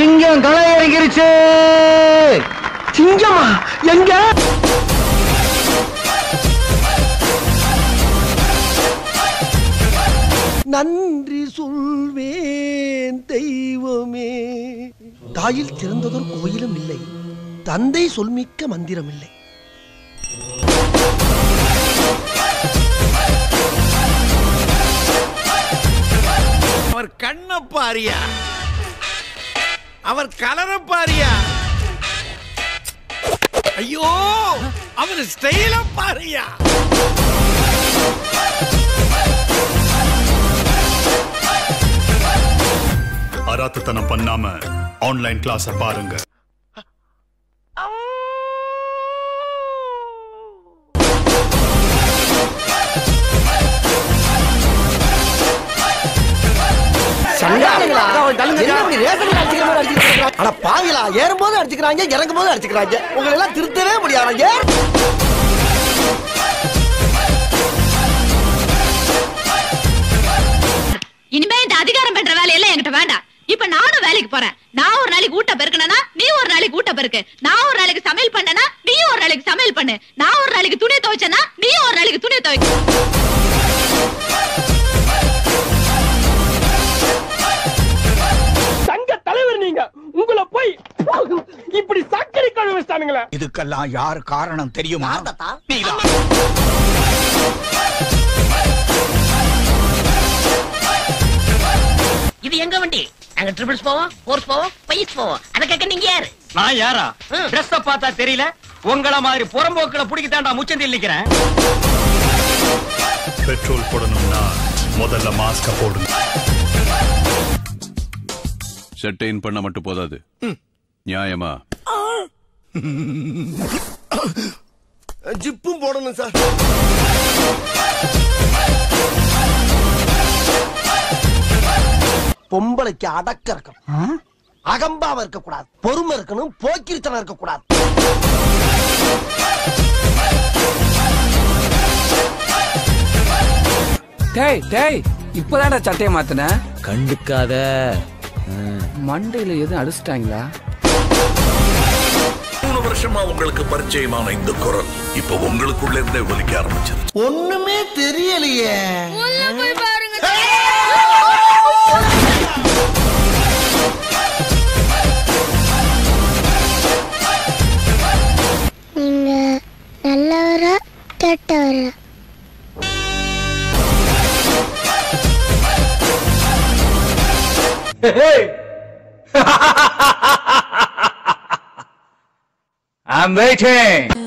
சிங்கம் களை இறங்கிருச்சு சிங்கமா எங்க நன்றி சொல்வேன் தெய்வமே தாயில் சிறந்ததொரு கோயிலும் இல்லை தந்தை சொல்மிக்க மந்திரம் இல்லை அவர் கண்ண பாரியா அவர் கலர பாரியா ஐயோ அவர் ஸ்டைல பாரியா அராத்தத்தனம் பண்ணாம ஆன்லைன் கிளாஸ பாருங்க சண்டாளிகளா? என்ன இப்படி ரேஷன் அடிச்சுக்கிற மாதிரி அடிச்சுக்கிட்டு இருக்காங்க? அட பாவிகளா ஏறும்போது அடிச்சுக்கிறாங்க இறங்கும் போது அடிச்சுக்கிறாங்க உங்களை எல்லாம் திருத்தவே முடியாது ஏன் இனிமே இந்த அதிகாரம் பண்ற வேலையெல்லாம் என்கிட்ட வேண்டாம் இப்ப நானும் வேலைக்கு போறேன் நான் ஒரு நாளைக்கு ஊட்ட பெருக்கணும்னா நீ ஒரு நாளைக்கு ஊட்ட பெருக்கு நான் ஒரு நாளைக்கு சமையல் பண்ணனா நீ ஒரு நாளைக்கு சமையல் பண்ணு நான் ஒரு நாளைக்கு துணி துவைச்சனா நீ ஒரு நாளைக்கு துணி துவைக்க சங்க தலைவர் நீங்க உங்களை போய் இப்படி சக்கரை கழுவி வச்சிட்டானுங்களே இதுக்கெல்லாம் யார் காரணம் தெரியுமா நீதான் இது எங்க வண்டி நாங்க ட்ரிபிள்ஸ் போவோம் ஃபோர்ஸ் போவோம் பைஸ் போவோம் அத கேட்க நீங்க யாரு நான் யாரா ட்ரெஸ் பார்த்தா தெரியல உங்கள மாதிரி புறம்போக்குல புடிக்க தாண்டா முச்சந்தில் நிக்கிறேன் பெட்ரோல் போடணும்னா முதல்ல மாஸ்க போடுங்க ஷட்டை இன் பண்ண மட்டும் போதாது நியாயமா ஜிப்பும் போடணும் சார் பொம்பளைக்கு அடக்க இருக்கணும் அகம்பாவ இருக்க கூடாது பொறுமை இருக்கணும் போக்கிரித்தனம் இருக்க கூடாது டேய் டேய் இப்பதான்டா சட்டையை மாத்தின கண்டுக்காத மண்டையில எதுவும் அடிச்சிட்டாங்களா மூணு வருஷமா உங்களுக்கு பரிச்சயமான இந்த குரல் இப்ப உங்களுக்குள்ள இருந்தே ஒலிக்க ஆரம்பிச்சது ஒண்ணுமே தெரியலையே நீங்க நல்லவரா கெட்டவரா I'm waiting.